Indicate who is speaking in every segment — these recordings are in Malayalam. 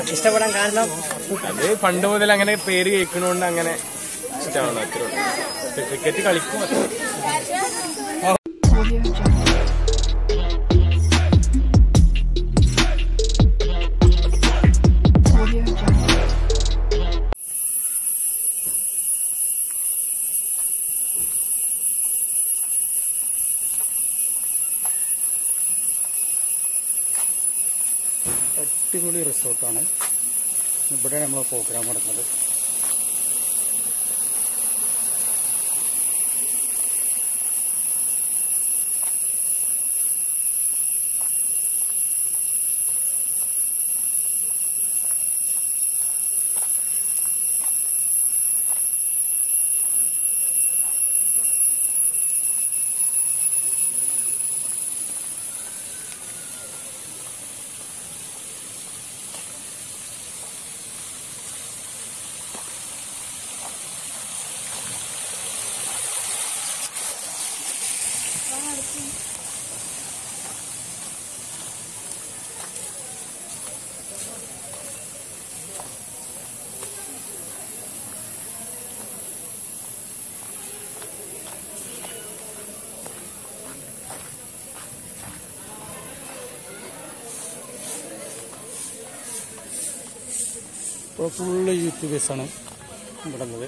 Speaker 1: ഇഷ്ടപ്പെടാൻ കാരണം
Speaker 2: അത് പണ്ട് മുതൽ അങ്ങനെ പേര് കേൾക്കണോണ്ട് അങ്ങനെ ഇഷ്ടമാണ് അത്രേ ഉള്ളൂ ക്രിക്കറ്റ് കളിക്കും അത്രേ ഉള്ളൂ.
Speaker 3: അടിപൊളി റിസോർട്ടാണ് ഇവിടെ നമ്മൾ പ്രോഗ്രാം നടക്കുന്നത് ഇപ്പോൾ ഫുള്ള് യൂട്യൂബേഴ്സാണ് ഇവിടെ ഉള്ളത്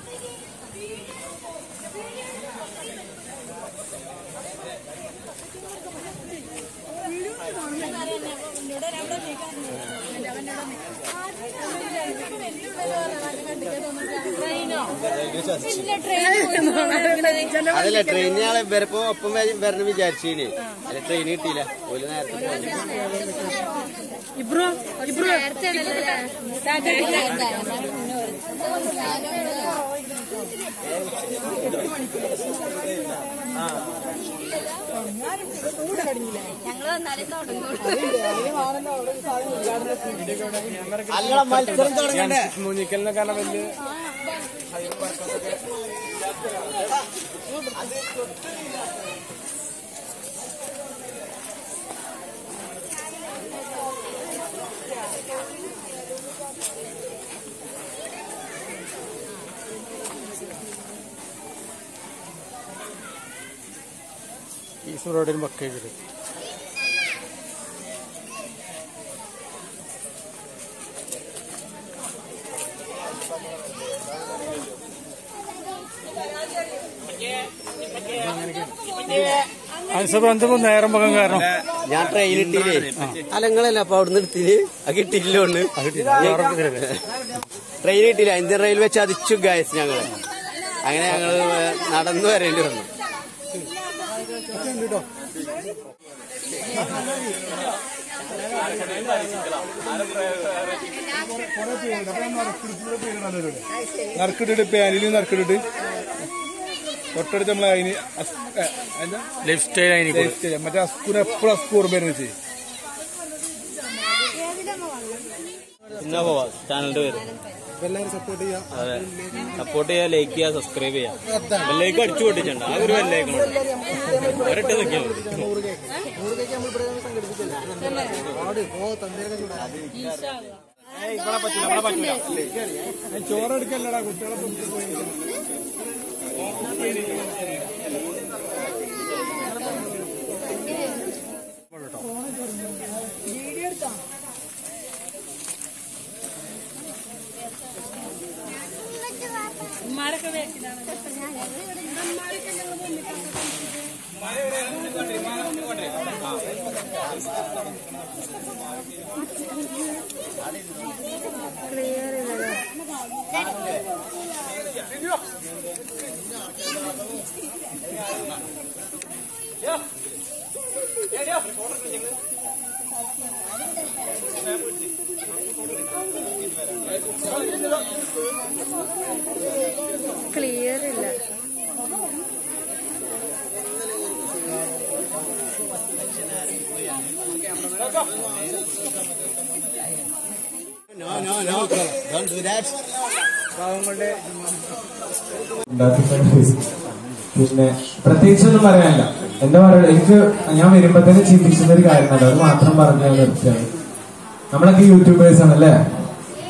Speaker 4: അതല്ല ട്രെയിനിനാളെ ഇവരിപ്പോ ഒപ്പം വര- വരണം വിചാരിച്ചീന് അല്ല ട്രെയിൻ കിട്ടിയില്ല ഒരു നേരത്തെ പോയി. അല്ല മത്സരം തുടങ്ങണ്ടേ
Speaker 2: മൂന്നിക്കലിനെ കാരണം വലിയ
Speaker 3: ഈ റോഡിന് ബക്കേജിൽ അനുസരിച്ച് എന്തിപ്പോ നേരം പകം കാരണം
Speaker 4: ഞാൻ ട്രെയിൻ ഇട്ടില്ലേ അല്ല നിങ്ങളല്ല അപ്പൊ അവിടുന്ന് എടുത്തില് അത് കിട്ടിയില്ല ഒന്ന് ട്രെയിൻ കിട്ടിയില്ല ഇന്ത്യൻ റെയിൽവേ ചതിച്ചു ഗായസ് ഞങ്ങള് അങ്ങനെ ഞങ്ങള് നടന്നു വരേണ്ടി വന്നു
Speaker 5: നറുക്കിട്ടിട്ട് പാനിൽ നറുക്കിട്ടിട്ട് തൊട്ടടുത്ത് നമ്മളെ അതിന് അസ്- ഏ, എന്താ
Speaker 3: ലൈഫ് സ്റ്റൈൽ ആയിരിക്കും
Speaker 5: ടേസ്റ്റ് ചെയ്യാം. മറ്റേ അസ്കൂർ എപ്പോഴും അസ്കൂർ പേര് വെച്ച്
Speaker 4: പിന്നെ പോവാ ചാനലിന്റെ പേര്
Speaker 5: എല്ലാവരും സപ്പോർട്ട് ചെയ്യാം
Speaker 4: അതെ സപ്പോർട്ട് ചെയ്യാ ലൈക്ക് ചെയ്യാ സബ്സ്ക്രൈബ് ചെയ്യാ ബെല്ലൈക്ക് അടിച്ചു പൊട്ടിച്ചുണ്ട് ആ ഒരു ബെല്ലൈക്കണം ഒരട്ട് നിൽക്കാൻ
Speaker 5: ചോറെടുക്കല്ലടാ കുട്ടികളെ പുറത്ത് പോയി
Speaker 6: ക്ലിയർ ഇല്ല
Speaker 7: പിന്നെ പ്രത്യേകിച്ച് ഒന്നും പറയാനില്ല എന്താ പറയുക എനിക്ക് ഞാൻ വരുമ്പോ തന്നെ ചിന്തിക്കുന്ന ഒരു കാര്യമല്ല അത് മാത്രം പറഞ്ഞ് ഞാൻ നിർത്തിയാണ് നമ്മളൊക്കെ യൂട്യൂബേഴ്സ് ആണല്ലേ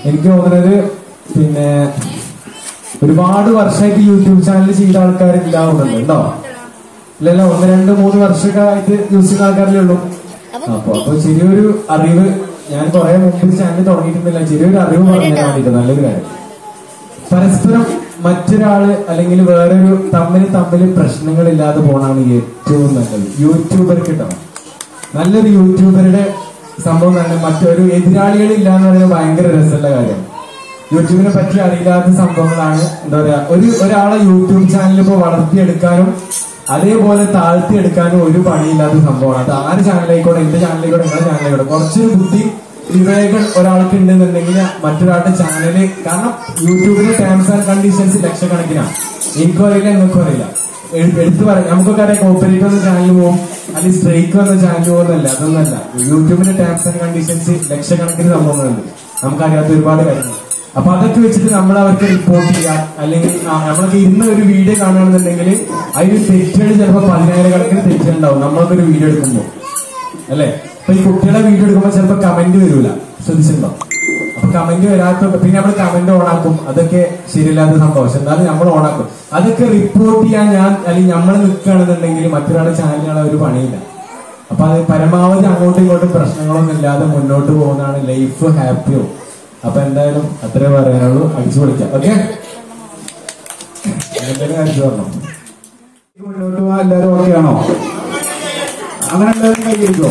Speaker 7: എനിക്ക് തോന്നുന്നത് പിന്നെ ഒരുപാട് വർഷമായിട്ട് യൂട്യൂബ് ചാനൽ ചെയ്ത ആൾക്കാർ ഇല്ലാവുന്നുണ്ട് ഉണ്ടോ ഇല്ലല്ലോ ഒന്ന് രണ്ട് മൂന്ന് വർഷമൊക്കെ ആയിട്ട് യൂസ് ചെയ്യുന്ന ആൾക്കാരല്ലേ ഉള്ളൂ അപ്പൊ അപ്പൊ ചെറിയൊരു അറിവ് ഞാൻ കുറെ മുമ്പ് ചാനൽ തുടങ്ങിയിട്ടുണ്ടല്ല ചെറിയൊരു അറിവ് പറഞ്ഞു തരാൻ വേണ്ടിട്ട് നല്ലൊരു കാര്യം പരസ്പരം മറ്റൊരാള് അല്ലെങ്കിൽ വേറൊരു തമ്മിൽ തമ്മിൽ പ്രശ്നങ്ങളില്ലാതെ പോണാണ് ഏറ്റവും നല്ലത് യൂട്യൂബർ കിട്ടണം നല്ലൊരു യൂട്യൂബറുടെ സംഭവം തന്നെ മറ്റൊരു എതിരാളികളില്ല എന്ന് പറയുന്നത് ഭയങ്കര രസമുള്ള കാര്യമാണ് യൂട്യൂബിനെ പറ്റി അറിയില്ലാത്ത സംഭവങ്ങളാണ് എന്താ പറയാ ഒരു ഒരാളെ യൂട്യൂബ് ചാനൽ ഇപ്പൊ വളർത്തിയെടുക്കാനും അതേപോലെ താഴ്ത്തിയെടുക്കാനും ഒരു പണിയില്ലാത്ത സംഭവമാണ് അത് ആര് ചാനലായിക്കോട്ടെ എന്റെ ചാനലായിക്കോട്ടെ നിങ്ങളുടെ ചാനലായിക്കോട്ടെ കുറച്ചൊരു ബുദ്ധി വിവേകം ഒരാൾക്ക് ഉണ്ടെന്നുണ്ടെങ്കിൽ മറ്റൊരാളുടെ ചാനല് കാരണം യൂട്യൂബിലെ ടേംസ് ആൻഡ് കണ്ടീഷൻസ് ലക്ഷക്കണക്കിനാണ് എനിക്കും അറിയില്ല നിങ്ങൾക്കും അറിയില്ല എഴു- എടുത്തു പറയാം നമുക്കൊക്കെ അറിയാം കോപ്പറേറ്റ് വന്ന ചാനൽ പോകും അല്ലെങ്കിൽ സ്ട്രൈക്ക് വന്ന ചാനൽ പോകുന്നല്ല അതൊന്നല്ല യൂട്യൂബിന്റെ ടേംസ് ആൻഡ് കണ്ടീഷൻസ് ലക്ഷക്കണക്കിന് സംഭവങ്ങളുണ്ട് നമുക്കറിയാത്ത ഒരുപാട് കാര്യങ്ങൾ അപ്പൊ അതൊക്കെ വെച്ചിട്ട് നമ്മൾ അവർക്ക് റിപ്പോർട്ട് ചെയ്യാം അല്ലെങ്കിൽ ആ, നമ്മളൊക്കെ ഇന്ന് ഒരു വീഡിയോ കാണുകയാണെന്നുണ്ടെങ്കിൽ അതിൽ തെറ്റുകൾ ചിലപ്പോൾ പതിനായിരക്കണക്കിന് തെറ്റുകളുണ്ടാവും നമ്മളൊക്കെ ഒരു വീഡിയോ എടുക്കുമ്പോൾ അല്ലെ അപ്പൊ ഈ കുട്ടികളെ വീഡിയോ എടുക്കുമ്പോൾ ചിലപ്പോൾ കമന്റ് വരൂല ശ്രദ്ധിച്ചിട്ടുണ്ടോ അപ്പൊ കമന്റ് വരാത്ത പിന്നെ നമ്മൾ കമന്റ് ഓണാക്കും അതൊക്കെ ശരിയല്ലാത്ത സംഭവം പക്ഷെ എന്നാലും നമ്മൾ ഓണാക്കും അതൊക്കെ റിപ്പോർട്ട് ചെയ്യാൻ ഞാൻ അല്ലെങ്കിൽ നമ്മൾ നിൽക്കുകയാണെന്നുണ്ടെങ്കിൽ മറ്റൊരാളുടെ ചാനലുകളെ ഒരു പണിയില്ല അപ്പൊ അത് പരമാവധി അങ്ങോട്ടും ഇങ്ങോട്ടും പ്രശ്നങ്ങളൊന്നും ഇല്ലാതെ മുന്നോട്ട് പോകുന്നതാണ് ലൈഫ് ഹാപ്പിയോ അപ്പൊ എന്തായാലും അത്രേ പറയാനുള്ളൂ അടിച്ചു പൊളിക്കാം ഓക്കെ എന്തെങ്കിലും അടിച്ചു പറഞ്ഞു മുന്നോട്ട് പോകാൻ എല്ലാവരും ഓക്കെ ആണോ അങ്ങനെ എല്ലാവരും കൈകരിക്കോ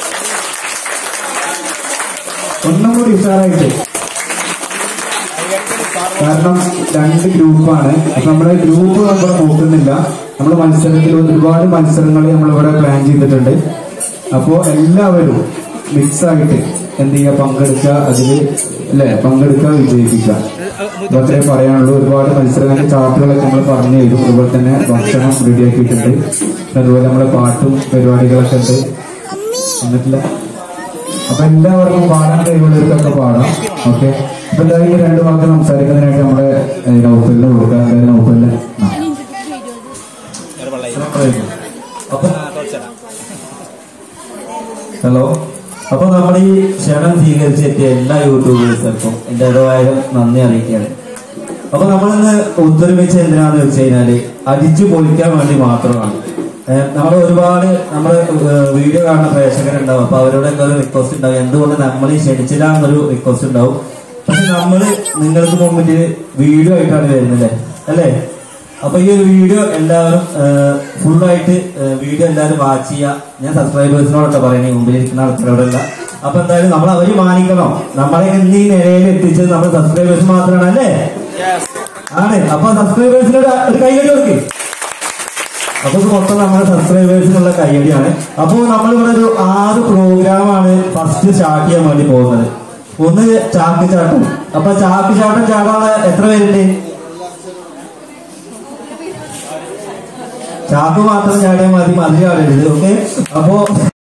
Speaker 7: ഒന്നും കൂടി ഉഷാറായിട്ട് കാരണം രണ്ട് ഗ്രൂപ്പാണ് അപ്പൊ നമ്മുടെ ഗ്രൂപ്പ് നമ്മൾ നോക്കുന്നില്ല നമ്മൾ മത്സരത്തിൽ ഒരുപാട് മത്സരങ്ങൾ നമ്മൾ ഇവിടെ പ്ലാൻ ചെയ്തിട്ടുണ്ട് അപ്പോ എല്ലാവരും മിക്സ് ആയിട്ട് എന്ത് ചെയ്യുക പങ്കെടുക്കുക അതിൽ അല്ലെ പങ്കെടുക്കുക വിജയിപ്പിക്കുക അത്രേ പറയാനുള്ളൂ ഒരുപാട് മത്സരങ്ങളുടെ ചാർട്ടുകളൊക്കെ നമ്മൾ പറഞ്ഞു തരും അതുപോലെ തന്നെ ഭക്ഷണം റെഡിയാക്കിയിട്ടുണ്ട് അതുപോലെ നമ്മുടെ പാട്ടും പരിപാടികളൊക്കെ ഉണ്ട് എന്നിട്ടില്ല അപ്പൊ എല്ലാവർക്കും പാടാൻ കഴിവുള്ളവർക്കൊക്കെ പാടാം ഓക്കെ അപ്പൊ എന്തായാലും രണ്ട് വാക്ക് സംസാരിക്കുന്നതിനായിട്ട് നമ്മുടെ ഏഹ്, നൗഫലിന് കൊടുക്കാം എന്തായാലും നൗഫലിന് ആ.
Speaker 1: അപ്പൊ ഹലോ അപ്പൊ നമ്മുടെ ഈ ക്ഷണം സ്വീകരിച്ചെത്തിയ എല്ലാ യൂട്യൂബേഴ്സിനും എന്റെ ഇടവായാലും നന്ദി അറിയിക്കുകയാണ് അപ്പൊ നമ്മളിന്ന് ഒത്തൊരുമിച്ച് എന്തിനാന്ന് വെച്ച് കഴിഞ്ഞാല് അടിച്ചു പൊളിക്കാൻ വേണ്ടി മാത്രമാണ് ഏഹ് നമ്മുടെ ഒരുപാട് നമ്മുടെ ഏഹ് വീഡിയോ കാണുന്ന പ്രേക്ഷകരുണ്ടാവും അപ്പൊ അവരോടൊക്കെ ഒരു റിക്വസ്റ്റ് ഉണ്ടാവും എന്തുകൊണ്ട് നമ്മൾ ഈ ക്ഷണിച്ചില്ല എന്നൊരു റിക്വസ്റ്റ് ഉണ്ടാവും പക്ഷെ നമ്മള് നിങ്ങൾക്ക് മുമ്പിൽ വീഡിയോ ആയിട്ടാണ് വരുന്നത് അല്ലേ അപ്പൊ ഈ ഒരു വീഡിയോ എല്ലാവരും ഫുള്ളായിട്ട് വീഡിയോ എല്ലാവരും വാച്ച് ചെയ്യുക ഞാൻ സബ്സ്ക്രൈബേഴ്സിനോടൊക്കെ പറയണേ മുമ്പിലിരിക്കുന്ന ആൾക്കാരോടല്ല അപ്പൊ എന്തായാലും നമ്മൾ അവര് മാനിക്കണം നമ്മളെ ഇന്ന് ഈ നിലയിൽ എത്തിച്ചത് നമ്മുടെ സബ്സ്ക്രൈബേഴ്സ് മാത്രമാണ് അല്ലേ ആണ് അപ്പൊ സബ്സ്ക്രൈബേഴ്സിനോട് ഒരു കൈയടി കൊടുക്ക് അപ്പൊ ഇത് മൊത്തം നമ്മുടെ സബ്സ്ക്രൈബേഴ്സിനുള്ള കൈയടിയാണ് അപ്പൊ നമ്മളിവിടെ ഒരു ആറ് പ്രോഗ്രാമാണ് ഫസ്റ്റ് സ്റ്റാർട്ട് ചെയ്യാൻ വേണ്ടി പോകുന്നത് ഒന്ന് ചാക്ക് ചാട്ടം അപ്പൊ ചാക്ക് ചാട്ടം ചാടാൻ എത്ര പേരുണ്ട് ചാക്ക് മാത്രം ചാടിയാൽ മതി മതി ചാടരുത് ഓക്കെ അപ്പോ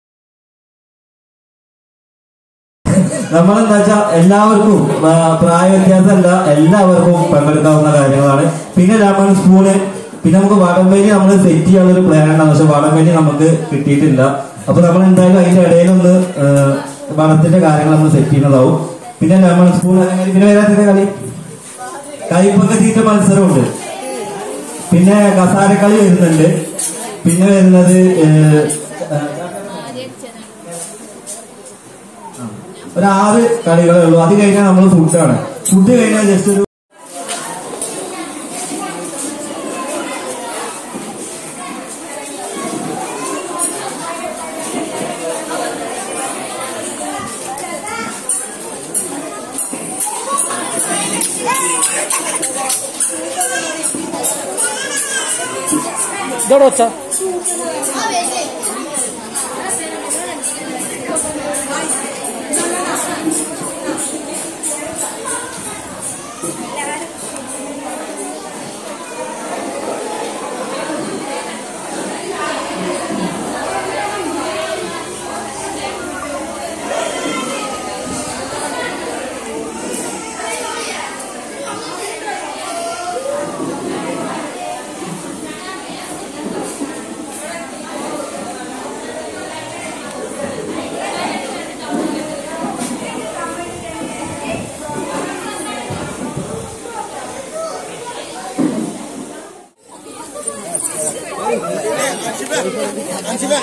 Speaker 1: നമ്മളെന്താ വെച്ചാൽ എല്ലാവർക്കും ആ, പ്രായ വ്യത്യാസമല്ല എല്ലാവർക്കും പങ്കെടുക്കാവുന്ന കാര്യങ്ങളാണ് പിന്നെ ലെമൺ സ്പൂണ് പിന്നെ നമുക്ക് വടംവലി നമ്മൾ സെറ്റ് ചെയ്യാനുള്ള ഒരു പ്ലാൻ ഉണ്ടാവും പക്ഷെ വടംവലി നമുക്ക് കിട്ടിയിട്ടില്ല അപ്പൊ നമ്മൾ എന്തായാലും അതിന്റെ ഇടയിലൊന്ന് ആ, വടത്തിന്റെ കാര്യങ്ങൾ നമ്മൾ സെറ്റ് ചെയ്യുന്നതാവും പിന്നെ ലെമൺ സ്പൂൺ അല്ലെങ്കിൽ പിന്നെ വരാത്തിന്റെ കളി കൈപ്പൊക്കെ തീറ്റ മത്സരമുണ്ട് പിന്നെ കസാരക്കളി വരുന്നുണ്ട് പിന്നെ വരുന്നത് ഏഹ്, ഒരു ആറ് കളികളേ ഉള്ളൂ അത് കഴിഞ്ഞാൽ നമ്മൾ ഫുഡാണ് ഫുഡ് കഴിഞ്ഞാൽ ജസ്റ്റ് ഒരു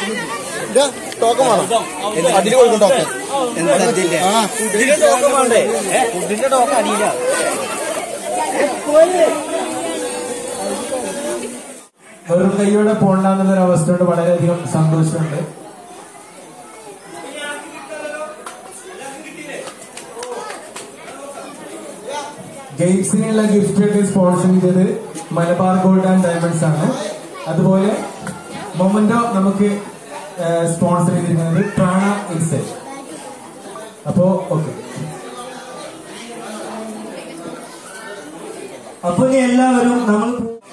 Speaker 5: ടോക്കൺ വേണം അതിൽ കൊടുക്കും ടോക്കൺ ആ
Speaker 4: ഫുഡിന്റെ ടോക്കൺ വേണ്ടേ ഫുഡിന്റെ ടോക്കൺ അടിയില്ല
Speaker 7: വെറും കൈയോടെ പോണ്ടെന്നുള്ളൊരു അവസ്ഥയോട് വളരെയധികം സന്തോഷമുണ്ട് ഗെയിംസിനുള്ള ഗിഫ്റ്റ് ഒക്കെ സ്പോൺസർ ചെയ്തത് മലബാർ ഗോൾഡ് ആൻഡ് ഡയമണ്ട്സ് ആണ് അതുപോലെ മൊമന്റോ നമുക്ക് സ്പോൺസർ ചെയ്തിരിക്കുന്നത് പ്രാണ എക്സൽ അപ്പോ ഓക്കെ
Speaker 1: അപ്പൊ ഇനി എല്ലാവരും നമ്മൾ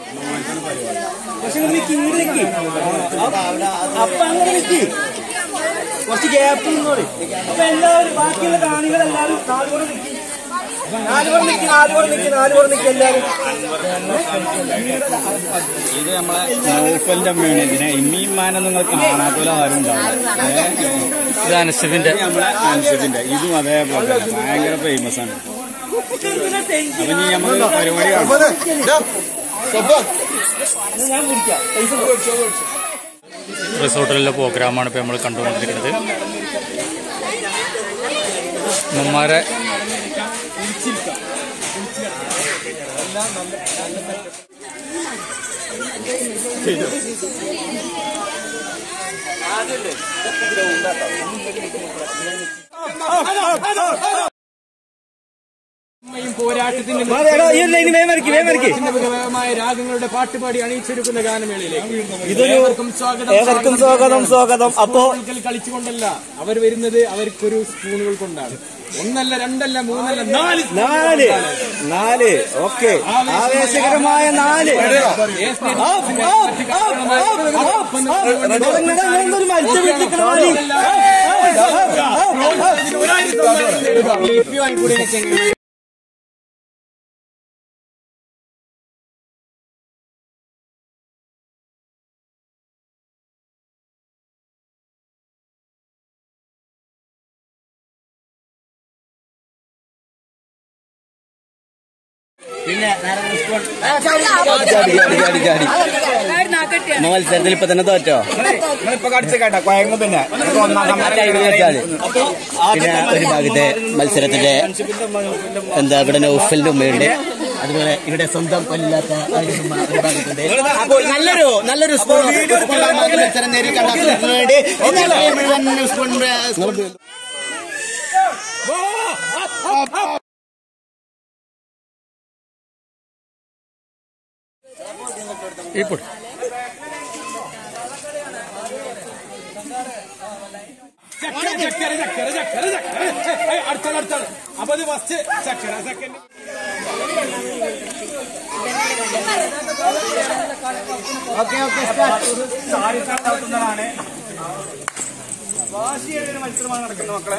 Speaker 4: അപ്പൊ അങ്ങനെ നിൽക്കി കുറച്ച് ഗ്യാപ്പ് നിന്നോളി അപ്പൊ എല്ലാവരും ബാക്കിയുള്ള കാണികൾ എല്ലാവരും നാലുകൂടെ നിൽക്കി നാലുകൂടെ നിൽക്കി നാലുകൂടെ നിൽക്കി നാലുകൂടെ നിൽക്കി എല്ലാവരും
Speaker 3: ഇത് നമ്മളെ നൗഫലിന്റെ അമ്മയാണ് ഇതിനെ ഇമ്മിമാനെ നിങ്ങൾ കാണാത്തവരെ ആരും ഉണ്ടാവില്ല ഇത് അനസഫിന്റെ നമ്മളെ അനസഫിന്റെ ഇതും അതേപോലെ തന്നെ ഭയങ്കര ഫേമസ് ആണ് അപ്പൊ ഇനി നമ്മൾ പരിപാടി കാണാം.
Speaker 4: ഞാൻ കുടിക്കാം പൈസ
Speaker 3: റിസോർട്ടിലുള്ള പ്രോഗ്രാമാണ് ഇപ്പൊ നമ്മൾ കണ്ടുകൊണ്ടിരിക്കുന്നത് നമ്മാരെ
Speaker 2: പോരാട്ടത്തിന്റെ വിപ്ലവമായ രാഗങ്ങളുടെ പാട്ടുപാടി അണിയിച്ചൊരുക്കുന്ന ഗാനമേളയിലേക്ക് ഏവർക്കും സ്വാഗതം
Speaker 4: ഏവർക്കും സ്വാഗതം സ്വാഗതം അപ്പോ
Speaker 2: സ്പൂണുകൾ കളിച്ചുകൊണ്ടല്ല അവർ വരുന്നത് അവർക്കൊരു സ്പൂണുകൾ കൊണ്ടാണ് ഒന്നല്ല രണ്ടല്ല മൂന്നല്ല നാല്
Speaker 4: നാല് നാല് ഓക്കെ ആവേശകരമായ നാല് മത്സ്യം വിട്ടിക്കണ മാതിരി. പിന്നെ ചാടി ചാടി ചാടി ചാടി മത്സരത്തിൽ ഇപ്പൊ തന്നെ തോറ്റോ
Speaker 3: ഇപ്പൊ കടിച്ചു കേട്ടാ കൊയങ്ങും പിന്നെ
Speaker 4: പിന്നെ ഒരു ഭാഗത്തെ മത്സരത്തിന്റെ എന്താ ഇവിടെ നൗഫലിന്റെ ഉമ്മയുണ്ട് അതുപോലെ ഇവിടെ സ്വന്തം കൊല്ലാത്ത ആയിഷുമ്മ ഒരു ഭാഗത്തുണ്ട് അപ്പോൾ നല്ലൊരു നല്ലൊരു സ്കൂൾ മത്സരം നേരിട്ട് വേണ്ടി ഇന്നലെ മുഴുവൻ സ്കൂൾ
Speaker 3: ഇപ്പോൾ
Speaker 2: ചക്കര ചക്കര ചക്കര ചക്കര ചക്കര അടുത്താണ് അടുത്താണ് അപ്പൊ അത് ഫസ്റ്റ് ചക്കര സെക്കൻഡ്
Speaker 4: ഓക്കെ ഓക്കെ
Speaker 3: മത്സരമാണ് നടക്കുന്നത് മക്കളെ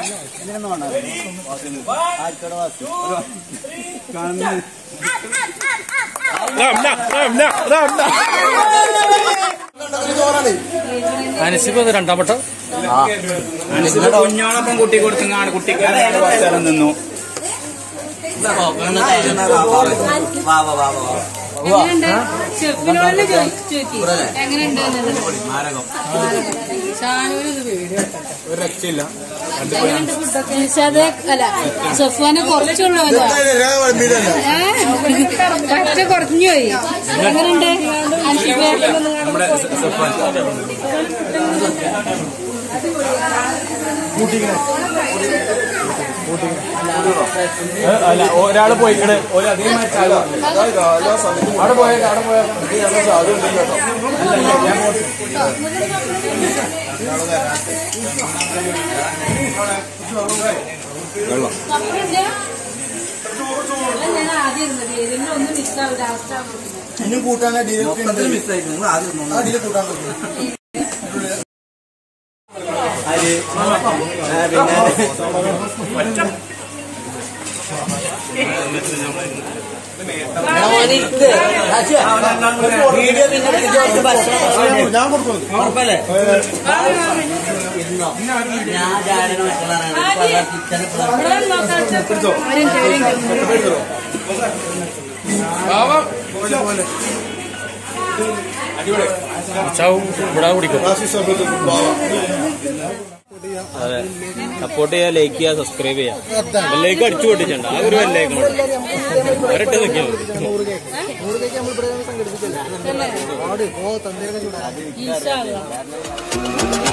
Speaker 3: അനസിപ്പ് അത് രണ്ടാം വട്ടം അനസിപ്പ് കുഞ്ഞോടൊപ്പം കുട്ടി കൊടുത്തങ്ങാണ് കുട്ടിക്ക് മത്സരം നിന്നു
Speaker 6: എങ്ങനെയുണ്ട് ഷെഫിനോട് ചോദിച്ചു എങ്ങനെയുണ്ട് ഷാനുവിന് വീഡിയോ
Speaker 3: ഒരു രക്ഷയില്ല
Speaker 6: നിഷാദ് അല്ല സഫാന് കുറച്ചുള്ളൂ പറ്റ കുറഞ്ഞു പോയി എങ്ങനെയുണ്ട് അൻഷിബേ?
Speaker 3: നമ്മുടെ സഫാൻ അല്ല ഒരാള് പോയിക്കണ് ഒരു അധികം അവിടെ പോയ അവിടെ പോയ
Speaker 6: അപ്പുറമില്ല? ഞാൻ ആദ്യം ഇരുന്നത് ഏതെങ്കിലും ഒന്നും മിസ്സാവും ലാസ്റ്റ് ആവുമ്പോൾ
Speaker 5: ഇനിയും കൂട്ടാൻ അതിൽ കൂട്ടാൻ പറ്റും
Speaker 4: വീഡിയോ പിന്നെ
Speaker 5: ഞാൻ കൊടുക്കും
Speaker 4: ഉറപ്പല്ലേ ഞാൻ ചാടിന മറ്റുള്ളവരാണ് കിച്ചണിൽ
Speaker 2: ചാവും ഇവിടെ കുടിക്കും
Speaker 3: അതെ സപ്പോർട്ട് ചെയ്യാ ലൈക്ക് ചെയ്യാ സബ്സ്ക്രൈബ് ചെയ്യാ ബെല്ലൈക്ക് അടിച്ചു പൊട്ടിച്ചിട്ടുണ്ട് ആ ഒരു ബെല്ലൈക്കൺ ഒരൊറ്റ നിൽക്കിയാൽ
Speaker 6: ഇൻഷാ അല്ലാ.